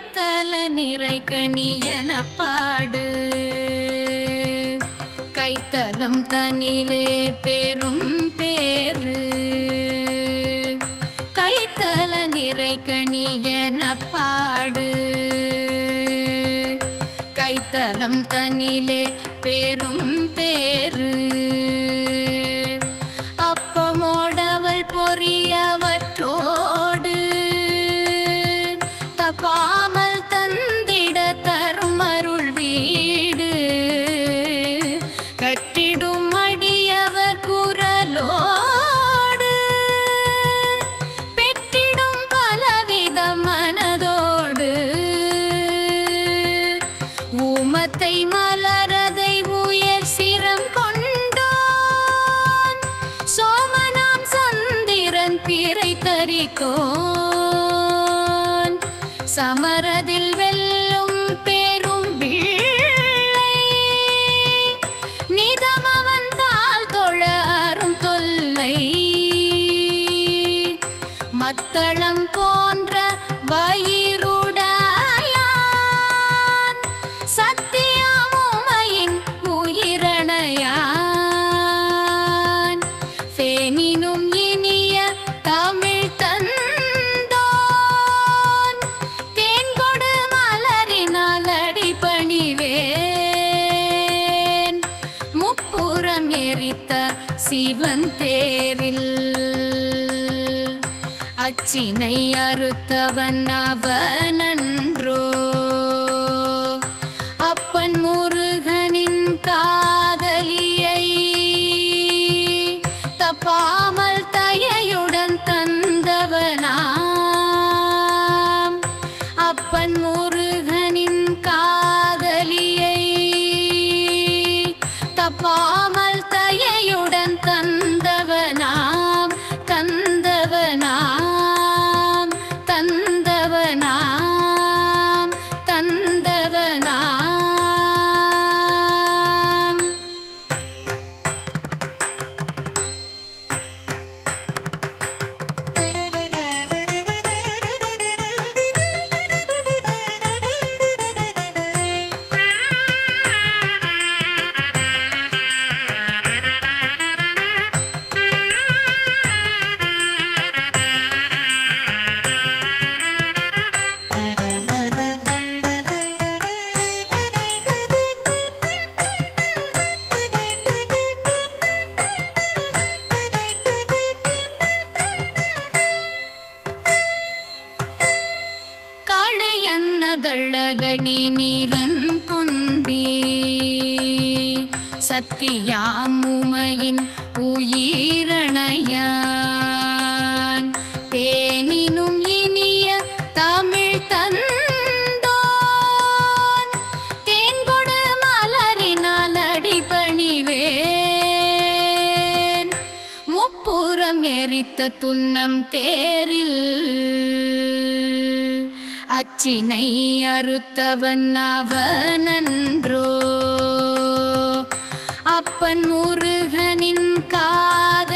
கைத்தல நிறை கணியன பாடு கைத்தலம் தனிலே பெரும் பேரு கைத்தல நிறை கணியன பாடு கைத்தலம் தனிலே பெரும் பேரு அப்பமோடவள் பொறியவற்றோடு தப்பாமல் தந்திட தருமருள் வீடு கட்டிடும் அடியவர் குரலோடு பெற்றிடும் பலவித மனதோடு ஊமத்தை மலரதை உயர் சிரம் கொண்டோன் சோமனாம் சந்திரன் பிறை தரிக்கோன் சமரதில் வெல்லும் பெரும் பிள்ளை நிதமவன் தாள் தொழ அரும் தொல்லை மத்தளம் போன்ற வயிறுடையான் சத்தியமுமையின் உயிரணையான் தேனினும் இனிய தமிழ் தந்தோன் தேன்கொடு மலரினால் அடிபணிவேன் முப்புறம் எரித்த சிவன் தேரில் அச்சினை அறுத்தவன் அவனன்றோ அப்பன் முருகனின் காதலியை தப்பாமல் தயையுடன் தந்தவனாம் அப்பன் முருகனின் காதலியை தப்பாமல் தயையுடன் தந்தவனாம் தந்தவனாம் தந்தவனாம் தந்தவனாம் காளையன்னதழகணி நீலன் குந்தி சத்தியாமுமையின் உயிரணையான் தேனினும் இனிய தமிழ் தந்தோன் தேன்கொடு மலரினால் அடிபணிவேன் முப்புறம் எரித்த துன்னம் தேரில் அச்சினை அறுத்தவன் அவனன்றோ அப்பன் முருகனின் காத